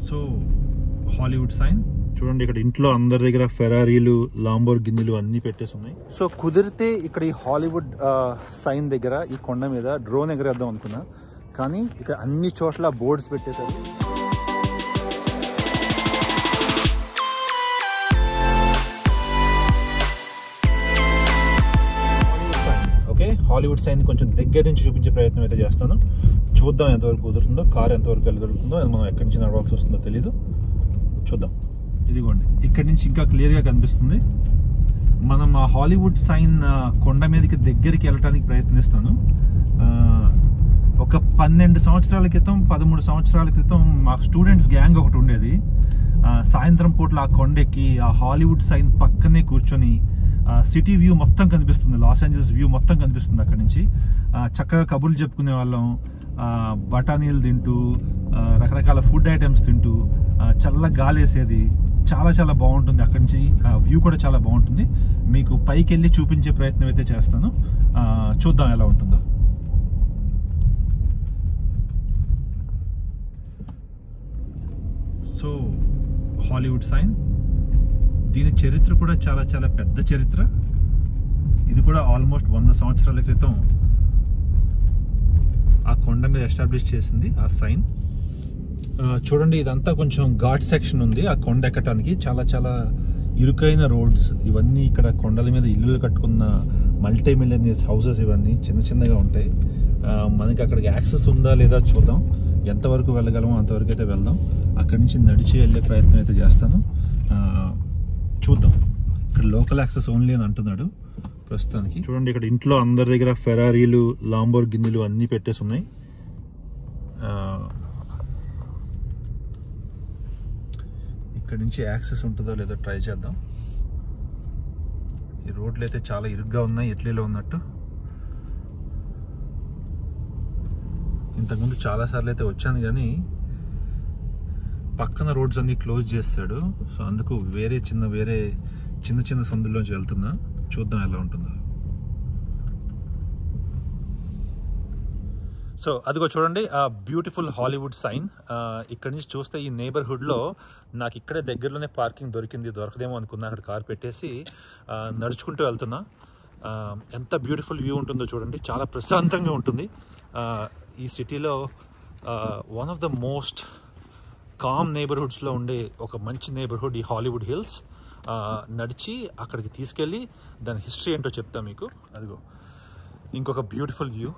so Hollywood sign చూడండి ఇక్కడ ఇంట్లో అందరి దగ్గర ఫెరారీలు లాంబోర్ గిన్నెలు అన్ని పెట్టేసి ఉన్నాయి సో కుదిరితే ఇక్కడ ఈ హాలీవుడ్ సైన్ దగ్గర ఈ కొండ మీద డ్రోన్ ఎగరేద్దాం అనుకున్నా కానీ ఇక్కడ అన్ని చోట్ల బోర్డ్స్ పెట్టేశారు ఓకే హాలీవుడ్ సైన్ కొంచెం దగ్గర నుంచి చూపించే ప్రయత్నం అయితే చేస్తాను చూద్దాం ఎంతవరకు కుదురుతుందో కార్ ఎంతవరకు వెళ్ళగలుగుతుందో అది మనం ఎక్కడి నుంచి నడవాల్సి వస్తుందో తెలీదు చూద్దాం ఇదిగోండి ఇక్కడి నుంచి ఇంకా క్లియర్గా కనిపిస్తుంది మనం ఆ హాలీవుడ్ సైన్ ఆ, కొండ మీదకి దగ్గరికి వెళ్ళటానికి ప్రయత్నిస్తాను ఆ, ఒక పన్నెండు సంవత్సరాల క్రితం పదమూడు సంవత్సరాల క్రితం మా స్టూడెంట్స్ గ్యాంగ్ ఒకటి ఉండేది ఆ, సాయంత్రం పూట్ల ఆ కొండెక్కి ఆ హాలీవుడ్ సైన్ పక్కనే కూర్చొని సిటీ వ్యూ మొత్తం కనిపిస్తుంది లాస్ ఏంజల్స్ వ్యూ మొత్తం కనిపిస్తుంది అక్కడి నుంచి ఆ, చక్కగా కబుర్లు చెప్పుకునే వాళ్ళం ఆ, బఠానీలు తింటూ ఆ, రకరకాల ఫుడ్ ఐటమ్స్ తింటూ ఆ, చల్ల గాలి వేసేది చాలా చాలా బాగుంటుంది అక్కడి నుంచి వ్యూ కూడా చాలా బాగుంటుంది మీకు పైకి వెళ్ళి చూపించే ప్రయత్నం అయితే చేస్తాను ఆ, చూద్దాం ఎలా ఉంటుందో సో హాలీవుడ్ సైన్ దీని చరిత్ర కూడా చాలా చాలా పెద్ద చరిత్ర ఇది కూడా ఆల్మోస్ట్ వంద సంవత్సరాల క్రితం ఆ కొండ మీద ఎస్టాబ్లిష్ చేసింది ఆ సైన్ ఆ, చూడండి ఇదంతా కొంచెం ఘాట్ సెక్షన్ ఉంది ఆ కొండ ఎక్కటానికి చాలా చాలా ఇరుకైన రోడ్స్ ఇవన్నీ ఇక్కడ కొండల మీద ఇల్లులు కట్టుకున్న మల్టీ మిలియనీర్స్ హౌసెస్ ఇవన్నీ చిన్న చిన్నగా ఉంటాయి ఆ, మనకి అక్కడికి యాక్సెస్ ఉందా లేదా చూద్దాం ఎంతవరకు వెళ్ళగలమో అంతవరకు అయితే వెళ్దాం అక్కడి నుంచి నడిచి వెళ్ళే ప్రయత్నం అయితే చేస్తాను ఆ, చూద్దాం ఇక్కడ లోకల్ యాక్సెస్ ఓన్లీ అని అంటున్నాడు ప్రస్తుతానికి చూడండి ఇక్కడ ఇంట్లో అందరి దగ్గర ఫెరారీలు లాంబోర్ గిన్నెలు అన్నీ పెట్టేసి ఉన్నాయి ఆ, ఇక్కడ నుంచి యాక్సెస్ ఉంటుందో లేదో ట్రై చేద్దాం ఈ రోడ్లు అయితే చాలా ఇరుగ్గా ఉన్నాయి ఇడ్లీలో ఉన్నట్టు ఇంతకుముందు చాలా సార్లు అయితే వచ్చాను కానీ పక్కన రోడ్స్ అన్ని క్లోజ్ చేస్తాడు సో అందుకు వేరే చిన్న వేరే చిన్న చిన్న సందులోంచి వెళ్తున్నా చూద్దాం ఎలా ఉంటుందో సో అదిగో చూడండి ఆ బ్యూటిఫుల్ హాలీవుడ్ సైన్ ఇక్కడ నుంచి చూస్తే ఈ neighborhood లో నాకు ఇక్కడే దగ్గరలోనే పార్కింగ్ దొరికింది దొరకదేమో అనుకున్నా అక్కడ కార్ పెట్టేసి ఆ, నడుచుకుంటూ వెళ్తున్నా ఆ, ఎంత బ్యూటిఫుల్ వ్యూ ఉంటుందో చూడండి చాలా ప్రశాంతంగా ఉంటుంది ఆ, ఈ సిటీలో one of the most calm నేబర్హుడ్స్లో ఉండే ఒక మంచి నేబర్హుడ్ ఈ హాలీవుడ్ హిల్స్ ఆ, నడిచి అక్కడికి తీసుకెళ్ళి దాని హిస్టరీ ఏంటో చెప్తా మీకు అదిగో ఇంకొక బ్యూటిఫుల్ వ్యూ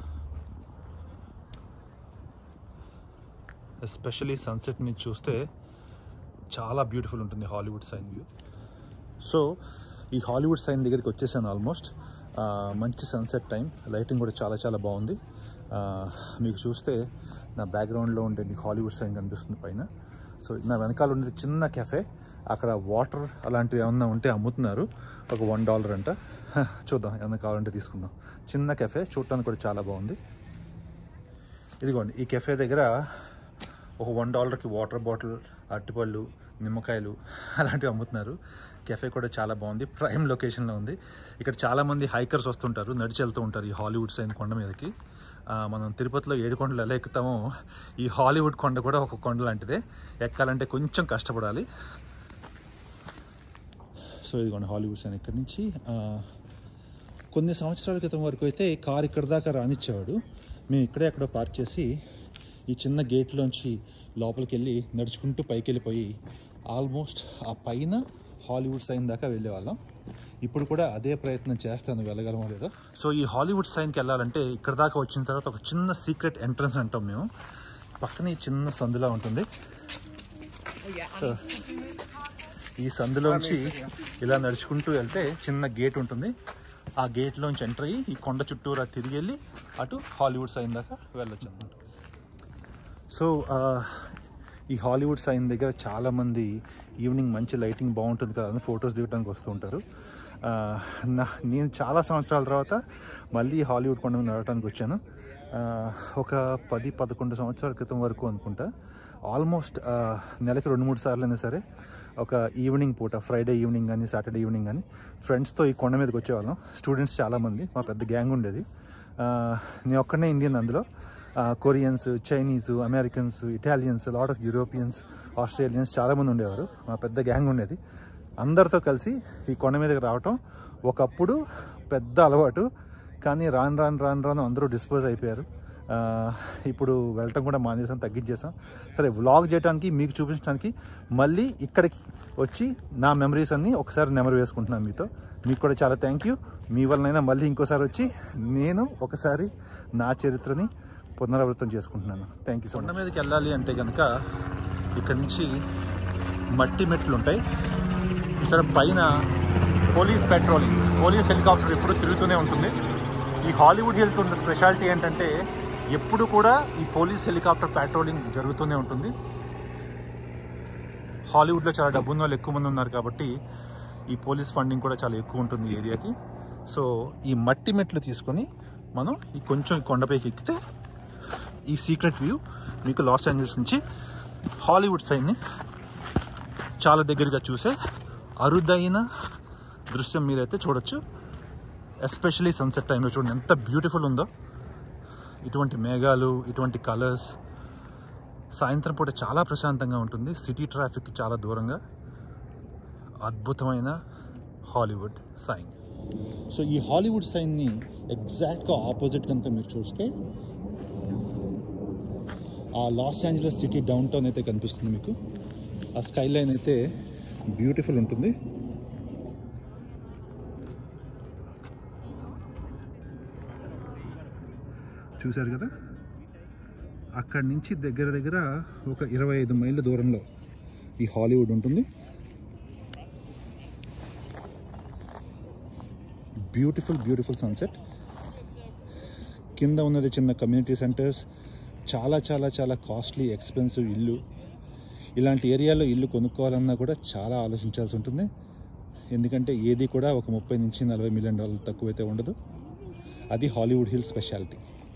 ఎస్పెషలీ సన్సెట్ని చూస్తే చాలా బ్యూటిఫుల్ ఉంటుంది హాలీవుడ్ సైన్ వ్యూ సో ఈ హాలీవుడ్ సైన్ దగ్గరికి వచ్చేసాను ఆల్మోస్ట్ ఆ, మంచి సన్సెట్ టైం లైటింగ్ కూడా చాలా చాలా బాగుంది ఆ, మీకు చూస్తే నా బ్యాక్గ్రౌండ్లో ఉండే మీకు హాలీవుడ్ సైన్ కనిపిస్తుంది పైన సో నా వెనకాల ఉండేది చిన్న కెఫే అక్కడ వాటర్ అలాంటివి ఏమన్నా ఉంటే అమ్ముతున్నారు ఒక వన్ డాలర్ అంట హ, చూద్దాం ఏమన్నా కావాలంటే తీసుకుందాం చిన్న కెఫే చూడటానికి కూడా చాలా బాగుంది ఇదిగోండి ఈ కెఫే దగ్గర ఒక వన్ డాలర్కి వాటర్ బాటిల్ అరటిపళ్ళు నిమ్మకాయలు అలాంటివి అమ్ముతున్నారు కెఫే కూడా చాలా బాగుంది ప్రైమ్ లొకేషన్లో ఉంది ఇక్కడ చాలామంది హైకర్స్ వస్తుంటారు నడిచి వెళ్తూ ఉంటారు ఈ హాలీవుడ్ సైన్ కొండ మీదకి ఆ, మనం తిరుపతిలో ఏడు కొండలు ఎలా ఎక్కుతామో ఈ హాలీవుడ్ కొండ కూడా ఒక కొండ లాంటిదే ఎక్కాలంటే కొంచెం కష్టపడాలి సో ఇదిగోండి హాలీవుడ్ సైన్ ఇక్కడి నుంచి ఆ, కొన్ని సంవత్సరాల క్రితం వరకు అయితే ఈ కార్ ఇక్కడ దాకా రానిచ్చేవాడు మేము ఇక్కడే అక్కడ పార్క్ చేసి ఈ చిన్న గేట్లోంచి లోపలికి వెళ్ళి నడుచుకుంటూ పైకి వెళ్ళిపోయి ఆల్మోస్ట్ ఆ పైన హాలీవుడ్ సైన్ దాకా వెళ్ళేవాళ్ళం ఇప్పుడు కూడా అదే ప్రయత్నం చేస్తాను వెళ్ళగలమో లేదో సో ఈ హాలీవుడ్ సైన్కి వెళ్ళాలంటే ఇక్కడ దాకా వచ్చిన తర్వాత ఒక చిన్న సీక్రెట్ ఎంట్రన్స్ అంటాం మేము పక్కన ఈ చిన్న సందులా ఉంటుంది సో ఈ సందులోంచి ఇలా నడుచుకుంటూ వెళ్తే చిన్న గేట్ ఉంటుంది ఆ గేట్లోంచి ఎంటర్ అయ్యి ఈ కొండ చుట్టూరా తిరిగి వెళ్ళి అటు హాలీవుడ్ సైన్ దాకా వెళ్ళొచ్చు అనమాట సో ఆ, ఈ హాలీవుడ్ సైన్ దగ్గర చాలామంది ఈవినింగ్ మంచి లైటింగ్ బాగుంటుంది కదా అని ఫొటోస్ దిగడానికి వస్తూ ఉంటారు ఆ, నా నేను చాలా సంవత్సరాల తర్వాత మళ్ళీ హాలీవుడ్ కొండ మీద నడవడానికి వచ్చాను ఆ, ఒక పది పదకొండు సంవత్సరాల క్రితం వరకు అనుకుంటా ఆల్మోస్ట్ ఆ, నెలకి రెండు మూడు సార్లు అయినా సరే ఒక ఈవినింగ్ పూట ఫ్రైడే ఈవినింగ్ కానీ సాటర్డే ఈవినింగ్ కానీ ఫ్రెండ్స్తో ఈ కొండ మీదకి వచ్చేవాళ్ళం స్టూడెంట్స్ చాలామంది మా పెద్ద గ్యాంగ్ ఉండేది ఆ, నేను ఒక్కడనే ఇండియన్ అందులో Koreans Chinese Americans Italians lot of Europeans Australians చాలామంది ఉండేవారు మా పెద్ద గ్యాంగ్ ఉండేది అందరితో కలిసి ఈ కొండ మీదకి రావటం ఒకప్పుడు పెద్ద అలవాటు కానీ రాను రాను రాను రాను అందరూ డిస్పోజ్ అయిపోయారు ఆ, ఇప్పుడు వెళ్ళటం కూడా మానేసాం తగ్గించేసాం సరే వ్లాగ్ చేయడానికి మీకు చూపించడానికి మళ్ళీ ఇక్కడికి వచ్చి నా మెమరీస్ అన్నీ ఒకసారి నెమరు వేసుకుంటున్నాను మీతో మీకు కూడా చాలా థ్యాంక్ యూ మీ వల్లనైనా మళ్ళీ ఇంకోసారి వచ్చి నేను ఒకసారి నా చరిత్రని పునరావృతం చేసుకుంటున్నాను థ్యాంక్ యూ సో కొండ మీదకి వెళ్ళాలి అంటే కనుక ఇక్కడ నుంచి మట్టి మెట్లు ఉంటాయి సరే పైన పోలీస్ పెట్రోలింగ్ పోలీస్ హెలికాప్టర్ ఎప్పుడు తిరుగుతూనే ఉంటుంది ఈ హాలీవుడ్ హిల్కి ఉన్న స్పెషాలిటీ ఏంటంటే ఎప్పుడు కూడా ఈ పోలీస్ హెలికాప్టర్ పెట్రోలింగ్ జరుగుతూనే ఉంటుంది హాలీవుడ్లో చాలా డబ్బు ఉన్న వాళ్ళు ఎక్కువ మంది ఉన్నారు కాబట్టి ఈ పోలీస్ ఫండింగ్ కూడా చాలా ఎక్కువ ఉంటుంది ఈ ఏరియాకి సో ఈ మట్టి మెట్లు తీసుకొని మనం ఈ కొంచెం ఈ కొండపైకి ఎక్కితే ఈ సీక్రెట్ వ్యూ మీకు లాస్ ఏంజల్స్ నుంచి హాలీవుడ్ సైడ్ని చాలా దగ్గరగా చూసే అరుదైన దృశ్యం మీరైతే చూడొచ్చు ఎస్పెషలీ సన్సెట్ టైంలో చూడండి ఎంత బ్యూటిఫుల్ ఉందో ఇటువంటి మేఘాలు ఇటువంటి కలర్స్ సాయంత్రం పూట చాలా ప్రశాంతంగా ఉంటుంది సిటీ ట్రాఫిక్ చాలా దూరంగా అద్భుతమైన హాలీవుడ్ సైన్ సో ఈ హాలీవుడ్ సైన్ని ఎగ్జాక్ట్గా ఆపోజిట్ కనుక మీరు చూస్తే ఆ Los Angeles city downtown అయితే కనిపిస్తుంది మీకు ఆ స్కై లైన్ అయితే బ్యూటిఫుల్ ఉంటుంది చూశారు కదా అక్కడి నుంచి దగ్గర దగ్గర ఒక ఇరవై ఐదు మైళ్ళ దూరంలో ఈ హాలీవుడ్ ఉంటుంది బ్యూటిఫుల్ బ్యూటిఫుల్ సన్సెట్ కింద ఉన్నది చిన్న కమ్యూనిటీ సెంటర్స్ చాలా చాలా చాలా కాస్ట్లీ ఎక్స్పెన్సివ్ ఇల్లు ఇలాంటి ఏరియాలో ఇల్లు కొనుక్కోవాలన్నా కూడా చాలా ఆలోచించాల్సి ఉంటుంది ఎందుకంటే ఏది కూడా ఒక ముప్పై నుంచి నలభై మిలియన్ డాలర్లు తక్కువైతే ఉండదు అది హాలీవుడ్ హిల్ స్పెషాలిటీ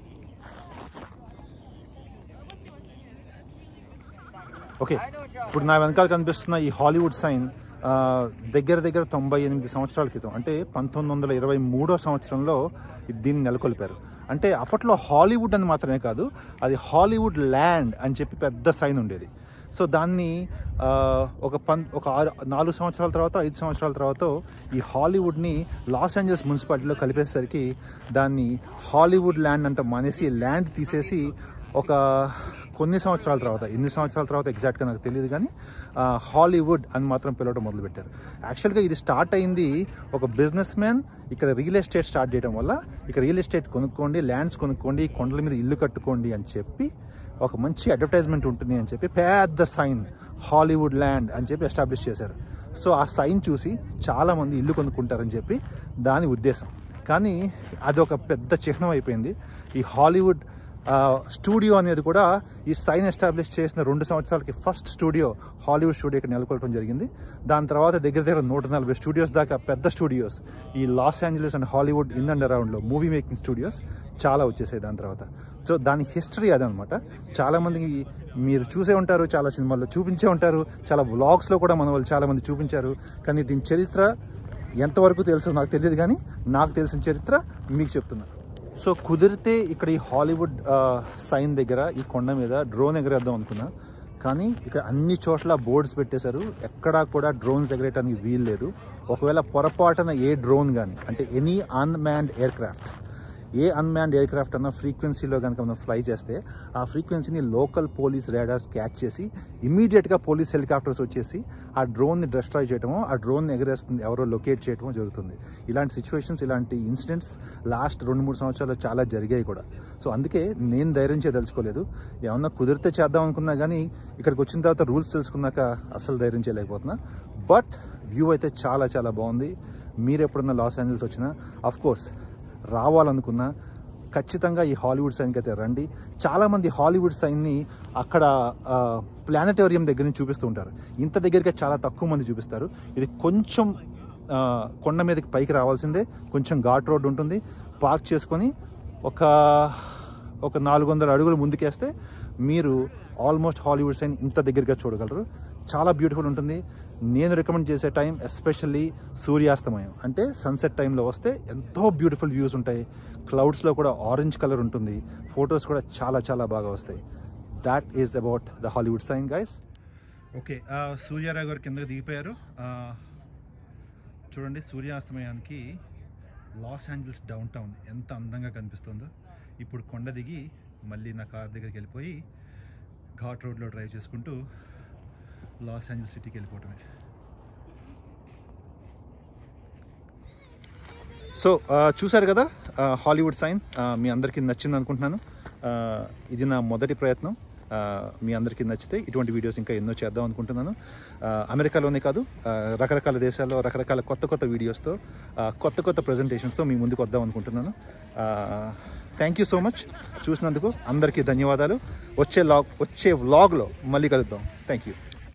ఓకే ఇప్పుడు నా వెనకాల కనిపిస్తున్న ఈ హాలీవుడ్ సైన్ ఆ, దగ్గర దగ్గర తొంభై ఎనిమిది సంవత్సరాల క్రితం అంటే పంతొమ్మిది వందల ఇరవై మూడో సంవత్సరంలో ఇది దీన్ని నెలకొల్పారు అంటే అప్పట్లో హాలీవుడ్ అని మాత్రమే కాదు అది హాలీవుడ్ ల్యాండ్ అని చెప్పి పెద్ద సైన్ ఉండేది సో దాన్ని ఆ, ఒక పన్ ఒక ఆరు నాలుగు సంవత్సరాల తర్వాత ఐదు సంవత్సరాల తర్వాత ఈ హాలీవుడ్ని లాస్ ఏంజల్స్ మున్సిపాలిటీలో కలిపేసరికి దాన్ని హాలీవుడ్ ల్యాండ్ అంట మానేసి ల్యాండ్ తీసేసి ఒక కొన్ని సంవత్సరాల తర్వాత ఎన్ని సంవత్సరాల తర్వాత ఎగ్జాక్ట్గా నాకు తెలియదు కానీ ఆ, హాలీవుడ్ అని మాత్రం పిలవడం మొదలుపెట్టారు యాక్చువల్గా ఇది స్టార్ట్ అయింది ఒక బిజినెస్ మ్యాన్ ఇక్కడ రియల్ ఎస్టేట్ స్టార్ట్ చేయడం వల్ల ఇక్కడ రియల్ ఎస్టేట్ కొనుక్కోండి ల్యాండ్స్ కొనుక్కోండి కొండల మీద ఇల్లు కట్టుకోండి అని చెప్పి ఒక మంచి అడ్వర్టైజ్మెంట్ ఉంటుంది అని చెప్పి పెద్ద సైన్ హాలీవుడ్ ల్యాండ్ అని చెప్పి ఎస్టాబ్లిష్ చేశారు సో ఆ సైన్ చూసి చాలామంది ఇల్లు కొనుక్కుంటారని చెప్పి దాని ఉద్దేశం కానీ అదొక పెద్ద చిహ్నం అయిపోయింది ఈ హాలీవుడ్ ఆ, స్టూడియో అనేది కూడా ఈ సైన్ ఎస్టాబ్లిష్ చేసిన రెండు సంవత్సరాలకి ఫస్ట్ స్టూడియో హాలీవుడ్ స్టూడియో ఇక్కడ నెలకొల్పడం జరిగింది దాని తర్వాత దగ్గర దగ్గర నూట నలభై స్టూడియోస్ దాకా పెద్ద స్టూడియోస్ ఈ Los Angeles and Hollywood in and అరౌండ్లో మూవీ మేకింగ్ స్టూడియోస్ చాలా వచ్చేసాయి దాని తర్వాత సో దాని హిస్టరీ అదనమాట చాలామందికి మీరు చూసే ఉంటారు చాలా సినిమాల్లో చూపించే ఉంటారు చాలా వ్లాగ్స్లో కూడా మన వాళ్ళు చాలామంది చూపించారు కానీ దీని చరిత్ర ఎంతవరకు తెలుసో నాకు తెలియదు కానీ నాకు తెలిసిన చరిత్ర మీకు చెప్తున్నా సో కుదిరితే ఇక్కడ ఈ హాలీవుడ్ ఆ, సైన్ దగ్గర ఈ కొండ మీద డ్రోన్ ఎగరేద్దాం అనుకున్నా కానీ ఇక్కడ అన్ని చోట్ల బోర్డ్స్ పెట్టేశారు ఎక్కడా కూడా డ్రోన్స్ ఎగరేయడానికి వీలు లేదు ఒకవేళ పొరపాటున ఏ డ్రోన్ కానీ అంటే any unmanned aircraft a unmanned aircraft అన్న ఫ్రీక్వెన్సీలో కనుక మనం ఫ్లై చేస్తే ఆ ఫ్రీక్వెన్సీని లోకల్ పోలీస్ రేడార్స్ క్యాచ్ చేసి ఇమీడియట్గా పోలీస్ హెలికాప్టర్స్ వచ్చేసి ఆ డ్రోన్ని డిస్ట్రాయ్ చేయడమో ఆ డ్రోన్ ఎగరేస్తుంది ఎవరో లొకేట్ చేయడమో జరుగుతుంది ఇలాంటి సిచ్యువేషన్స్ ఇలాంటి ఇన్సిడెంట్స్ లాస్ట్ రెండు మూడు సంవత్సరాలు చాలా జరిగాయి కూడా సో అందుకే నేను ధైర్యం చేయదలుచుకోలేదు ఏమన్నా కుదిరితే చేద్దాం అనుకున్నా కానీ ఇక్కడికి వచ్చిన తర్వాత రూల్స్ తెలుసుకున్నాక అస్సలు ధైర్యం చేయలేకపోతున్నా బట్ వ్యూ అయితే చాలా చాలా బాగుంది మీరు ఎప్పుడన్నా లాస్ ఏంజల్స్ వచ్చినా అఫ్ కోర్స్ రావాలనుకున్నా ఖచ్చితంగా ఈ హాలీవుడ్ సైన్కి అయితే రండి చాలామంది హాలీవుడ్ సైన్ని అక్కడ ప్లానటోరియం దగ్గర నుంచి చూపిస్తూ ఉంటారు ఇంత దగ్గరగా చాలా తక్కువ మంది చూపిస్తారు ఇది కొంచెం ఆ, కొండ మీదకి పైకి రావాల్సిందే కొంచెం ఘాట్ రోడ్ ఉంటుంది పార్క్ చేసుకొని ఒక ఒక నాలుగు వందల అడుగులు ముందుకేస్తే మీరు ఆల్మోస్ట్ హాలీవుడ్ సైన్ ఇంత దగ్గరగా చూడగలరు చాలా బ్యూటిఫుల్ ఉంటుంది నేను రికమెండ్ చేసే టైం ఎస్పెషల్లీ సూర్యాస్తమయం అంటే సన్సెట్ టైంలో వస్తే ఎంతో బ్యూటిఫుల్ వ్యూస్ ఉంటాయి క్లౌడ్స్లో కూడా ఆరెంజ్ కలర్ ఉంటుంది ఫొటోస్ కూడా చాలా చాలా బాగా వస్తాయి that is about the Hollywood sign guys okay Suryarao garu కిందకి దిగిపోయారు ఆ, చూడండి సూర్యాస్తమయానికి లాస్ ఏంజల్స్ డౌన్ టౌన్ ఎంత అందంగా కనిపిస్తుందో ఇప్పుడు కొండ దిగి మళ్ళీ నా కార్ దగ్గరికి వెళ్ళిపోయి ఘాట్ రోడ్లో డ్రైవ్ చేసుకుంటూ లాస్ ఏంజల్స్ సిటీకి వెళ్ళిపోవటమే సో ఆ, చూశారు కదా ఆ, హాలీవుడ్ సైన్ ఆ, మీ అందరికీ నచ్చింది అనుకుంటున్నాను ఆ, ఇది నా మొదటి ప్రయత్నం ఆ, మీ అందరికీ నచ్చితే ఇటువంటి వీడియోస్ ఇంకా ఎన్నో చేద్దాం అనుకుంటున్నాను ఆ, అమెరికాలోనే కాదు ఆ, రకరకాల దేశాల్లో రకరకాల కొత్త కొత్త వీడియోస్తో ఆ, కొత్త కొత్త ప్రజెంటేషన్స్తో మీ ముందుకు వద్దాం అనుకుంటున్నాను థ్యాంక్ యూ సో మచ్ చూసినందుకు అందరికీ ధన్యవాదాలు వచ్చే లాగ్ వచ్చే వ్లాగ్లో మళ్ళీ కలుద్దాం థ్యాంక్ యూ